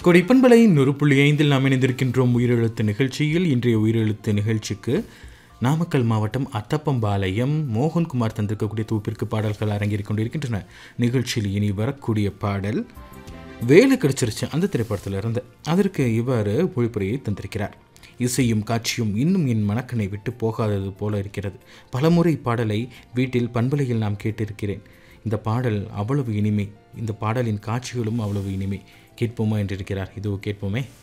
கொடைப்பண்பலை நூறு புள்ளி ஐந்தில் நாம் இணைந்திருக்கின்றோம் உயிரெழுத்து நிகழ்ச்சியில் இன்றைய உயிரெழுத்து நிகழ்ச்சிக்கு நாமக்கல் மாவட்டம் அத்தப்பம்பாளையம் மோகன்குமார் தந்திருக்கக்கூடிய தொகுப்பிற்கு பாடல்கள் அரங்கேறிக் கொண்டிருக்கின்றன நிகழ்ச்சியில் இனி வரக்கூடிய பாடல் வேலை கிடைச்சிருச்சு அந்த திரைப்படத்தில் இருந்து அதற்கு இவ்வாறு பொழிப்புரையை தந்திருக்கிறார் இசையும் காட்சியும் இன்னும் என் மனக்கண்ணை விட்டு போகாதது போல இருக்கிறது பலமுறை பாடலை வீட்டில் பண்பலையில் நாம் கேட்டிருக்கிறேன் இந்த பாடல் அவ்வளவு இனிமை இந்த பாடலின் காட்சிகளும் அவ்வளவு இனிமை கேட்போமா என்றிருக்கிறார் இதோ கேட்போமே